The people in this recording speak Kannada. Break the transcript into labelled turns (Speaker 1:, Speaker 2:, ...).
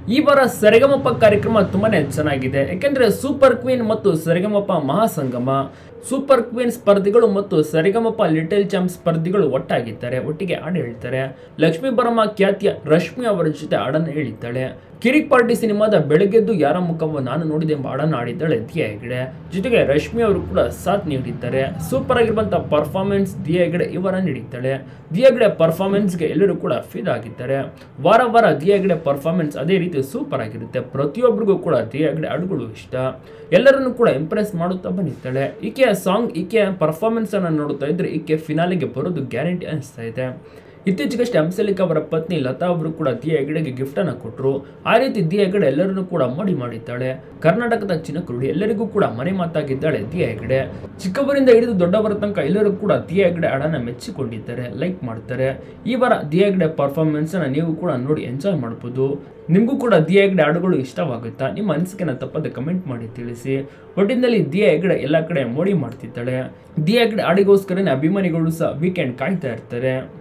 Speaker 1: ಈ ವಾರ ಸರಿಗಮಪ ಕಾರ್ಯಕ್ರಮ ತುಂಬಾನೇ ಚೆನ್ನಾಗಿದೆ ಯಾಕೆಂದ್ರೆ ಸೂಪರ್ ಕ್ವೀನ್ ಮತ್ತು ಸರಿಗಮಪ ಮಹಾಸಂಗಮ ಸೂಪರ್ ಕ್ವೀನ್ ಸ್ಪರ್ಧಿಗಳು ಮತ್ತು ಸರಿಗಮಪ ಲಿಟಲ್ ಚಾಂಪ್ ಸ್ಪರ್ಧಿಗಳು ಒಟ್ಟಾಗಿದ್ದಾರೆ ಒಟ್ಟಿಗೆ ಹಾಡು ಹೇಳ್ತಾರೆ ಲಕ್ಷ್ಮೀ ಬರಮ್ಮ ಖ್ಯಾತಿಯ ರಶ್ಮಿ ಅವರ ಜೊತೆ ಹಾಡನ್ನು ಹೇಳಿದ್ದಾಳೆ ಕಿರಿಕ್ ಪಾರ್ಟಿ ಸಿನಿಮಾದ ಬೆಳಗ್ಗೆದ್ದು ಯಾರ ಮುಖವ ನಾನು ನೋಡಿದೆ ಎಂಬ ಹಾಡನ್ನು ಆಡಿದ್ದಾಳೆ ದಿಯಾ ಹೆಗಡೆ ಜೊತೆಗೆ ರಶ್ಮಿ ಅವರು ಕೂಡ ಸಾಥ್ ನೀಡಿದ್ದಾರೆ ಸೂಪರ್ ಆಗಿರುವಂತಹ ಪರ್ಫಾರ್ಮೆನ್ಸ್ ದಿಯಾ ಹೆಗಡೆ ಇವರ ನೀಡಿದ್ದಾಳೆ ದಿಯಾ ಹೆಗಡೆ ಪರ್ಫಾರ್ಮೆನ್ಸ್ಗೆ ಎಲ್ಲರೂ ಕೂಡ ಫೀಲ್ ಆಗಿದ್ದಾರೆ ವಾರ ವಾರ ದಿಯಾ ಹೆಗಡೆ ಪರ್ಫಾರ್ಮೆನ್ಸ್ ಅದೇ ರೀತಿ ಸೂಪರ್ ಆಗಿರುತ್ತೆ ಪ್ರತಿಯೊಬ್ಬರಿಗೂ ಕೂಡ ದಿಯಾ ಹೆಗಡೆ ಹಾಡುಗಳು ಇಷ್ಟ ಎಲ್ಲರನ್ನು ಕೂಡ ಇಂಪ್ರೆಸ್ ಮಾಡುತ್ತಾ ಬಂದಿದ್ದಾಳೆ ಈಕೆಯ ಸಾಂಗ್ ಈಕೆಯ ಪರ್ಫಾರ್ಮೆನ್ಸ್ ಅನ್ನು ನೋಡುತ್ತಾ ಇದ್ರೆ ಈಕೆ ಫಿನಾಲಿಗೆ ಬರೋದು ಗ್ಯಾರಂಟಿ ಅನಿಸ್ತಾ ಇದೆ ಇತ್ತೀಚೆಗಷ್ಟೇ ಹಂಸಲಿಕ್ ಅವರ ಪತ್ನಿ ಲತಾ ಅವರು ಕೂಡ ದಿಯಾ ಹೆಗಡೆಗೆ ಗಿಫ್ಟ್ ಅನ್ನು ಕೊಟ್ಟರು ಆ ರೀತಿ ದಿಯಾ ಹೆಗಡೆ ಎಲ್ಲರನ್ನೂ ಕೂಡ ಮೋಡಿ ಮಾಡಿದ್ದಾಳೆ ಕರ್ನಾಟಕದ ಚಿನ್ನಕರುಡಿ ಎಲ್ಲರಿಗೂ ಕೂಡ ಮನೆ ಮಾತಾಗಿದ್ದಾಳೆ ದಿಯಾ ಹೆಗಡೆ ಚಿಕ್ಕವರಿಂದ ಹಿಡಿದು ದೊಡ್ಡವರ ತನಕ ಎಲ್ಲರೂ ಕೂಡ ದಿಯಾ ಹೆಗಡೆ ಹಾಡನ್ನ ಮೆಚ್ಚಿಕೊಂಡಿದ್ದಾರೆ ಲೈಕ್ ಮಾಡ್ತಾರೆ ಈ ವಾರ ದಿಯಾ ಹೆಗಡೆ ಪರ್ಫಾರ್ಮೆನ್ಸ್ ಅನ್ನ ನೀವು ಕೂಡ ನೋಡಿ ಎಂಜಾಯ್ ಮಾಡ್ಬೋದು ನಿಮಗೂ ಕೂಡ ದಿಯಾ ಹೆಗಡೆ ಹಾಡುಗಳು ಇಷ್ಟವಾಗುತ್ತಾ ನಿಮ್ಮ ಅನಿಸಿಕೆನ ತಪ್ಪದೆ ಕಮೆಂಟ್ ಮಾಡಿ ತಿಳಿಸಿ ಒಟ್ಟಿನಲ್ಲಿ ದಿಯಾ ಹೆಗಡೆ ಎಲ್ಲ ಕಡೆ ಮೋಡಿ ಮಾಡ್ತಿದ್ದಾಳೆ ದಿಯಾ ಹೆಗಡೆ ಹಾಡಿಗೋಸ್ಕರನೇ ಅಭಿಮಾನಿಗಳು ಸಹ ವೀಕೆಂಡ್ ಕಾಯ್ತಾ ಇರ್ತಾರೆ